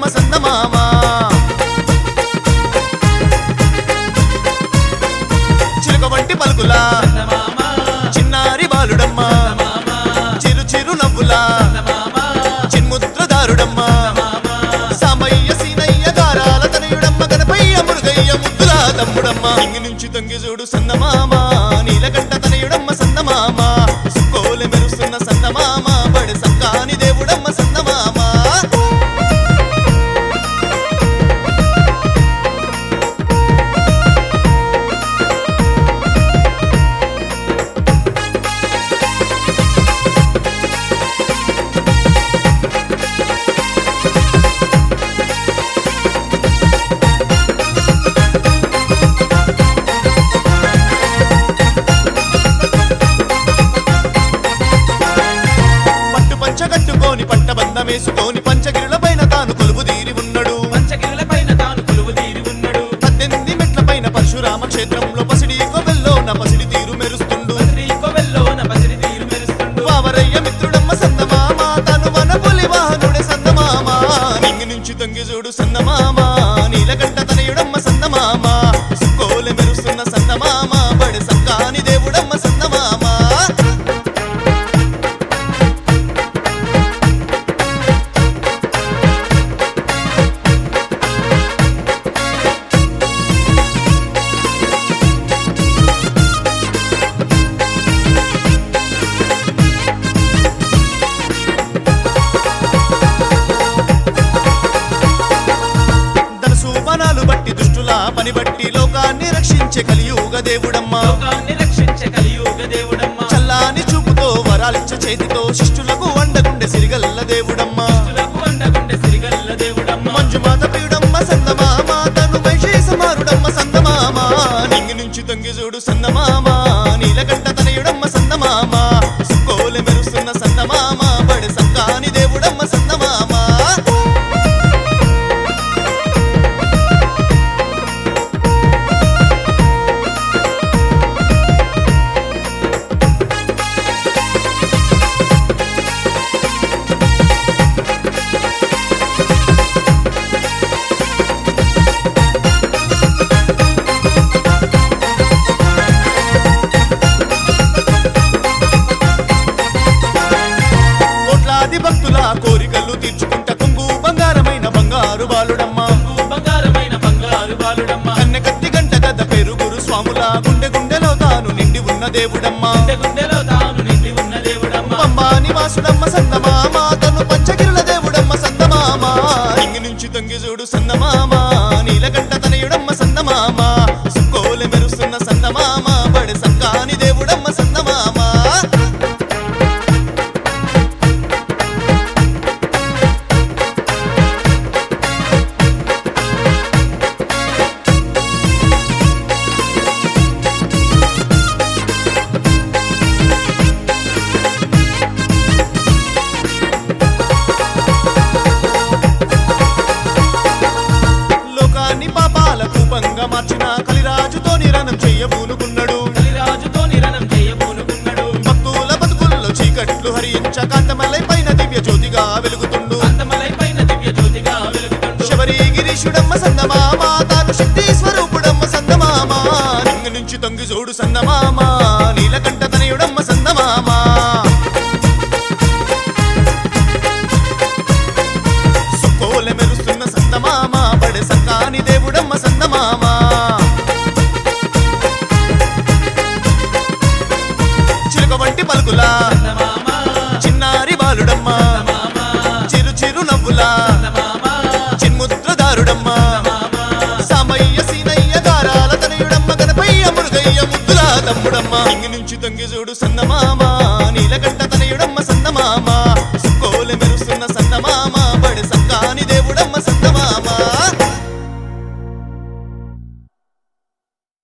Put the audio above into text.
సందమామ చిలుక వంటి పలుకులా చిన్నారి బాలుడమ్మ చిరు చిరు నవ్వులా చిన్ముద్రదారుడమ్మ సామయ్య సీనయ్య గారాల తనయుడమ్మ గణపయ్య మురుగయ్య ముద్దుల తమ్ముడమ్మ ఇంగి నుంచి తొంగి చూడు సందమామ నీలకంఠ తనయుడమ్మ సందమామ సుక్కోలె మెరుస్తున్న సందమామ బడి సక్కాని దేవుడమ్మ సందమామ పట్టు పంచ కట్టుకొని పట్ట బంధమేసుకొని పంచగిరుల పైన తాను కొలువు తీరి ఉన్నాడు పంచగిరుల పైన తాను కొలువు తీరి ఉన్నాడు పద్దెనిమిది మెట్ల పైన పరశురామ క్షేత్రంలో పసిడి కొబెల్లో నా పసిడి తీరు మెరుస్తుండు శ్రీ కోవెల్లోన పసిడి తీరు మెరుస్తుండు వావరయ్య మిత్రుడమ్మ సందమామ తను మన పులి వాహనుడే సందమామ నింగి నుంచి తొంగి చూడు సందమామ నీలకంఠ తనయుడమ్మ సందమామ సుక్కోలె మెరుస్తున్న సందమామ బడి సక్కాని దేవుడమ్మ సందమామ ధనసు వనాలు బట్టి దుష్టుల పని బట్టి లోకాన్ని రక్షించే కలియుగ దేవుడమ్మ లోకాన్ని రక్షించే కలియుగ దేవుడమ్మ చల్లాని చూపుతో వరాలిచ్చ చేతితో శిష్టులకు వండగుండె సిరిగల్ల దేవుడమ్మ తులకు అండగుండె సిరిగల్ల దేవుడమ్మ మంజుమాత ప్రియుడమ్మ సందమామ తను వైశేషమారుడమ్మ సందమామ నింగి నుంచి తొంగి చూడు సందమామ నీలకంఠ తనయుడమ్మ సందమామ సుక్కోలె మెరుస్తున్న సందమామ బడి సక్కాని దేవుడమ్మ సందమామ కోట్లాది భక్తుల కోరికలు తీర్చుకుంట కొంగు బంగారమైన బంగారు బాలుడమ్మ కొంగు బంగారమైన బంగారు బాలుడమ్మ కన్నె కత్తి గంట గద పెరుగురు స్వాముల గుండె గుండెలో తాను నిండి ఉన్న దేవుడమ్మ గుండె గుండెలో తాను నిండి ఉన్న దేవుడమ్మ పంబా నివాసుడమ్మ సందమామ తను పంచగిరుల దేవుడమ్మ సందమామ ఇంగి నుంచి తొంగి చూడు సందమామ నీలకంఠ తనయుడమ్మ సందమామ సుక్కోలె మెరుస్తున్న సందమామ బడి సక్కాని దేవుడమ్మ సందమామ లోకాన్ని పాపాల కూపంగా మార్చిన కలిరాజుతో నిరణం చెయ్యబూనుకున్నాడు కలిరాజుతో నిరణం చేయబోనుకున్నాడు భక్తుల బతుకుల్లో చీకట్లు హరించ కాంతమల్లై పైన దివ్య జ్యోతిగా వెలుగుతుండు అంతమలై పైన దివ్య జ్యోతిగా వెలుగుతుండు శబరి గిరీషుడమ్మ సందమామ తాను శక్తి స్వరూపుడమ్మ సందమామ రింగు నుంచి తొంగి చూడు సందమామ నీలకంఠ తనయుడమ్మ సందమామ సుక్కోలె మెరుస్తున్న సందమామ బడె సక్కాని దేవుడమ్మ సందమామ చిలుక వంటి పలుకులా మామ చిన్నారి బాలుడమ్మ మామ చిరు చిరు నవ్వులా మామ చిన్ముద్రదారుడమ్మ సామయ్య సీనయ్య గారాల తనయుడమ్మ గణపయ్య మురుగయ్య ముద్దుల తమ్ముడమ్మ ఇంగి నుంచి తొంగి చూడు సందమామ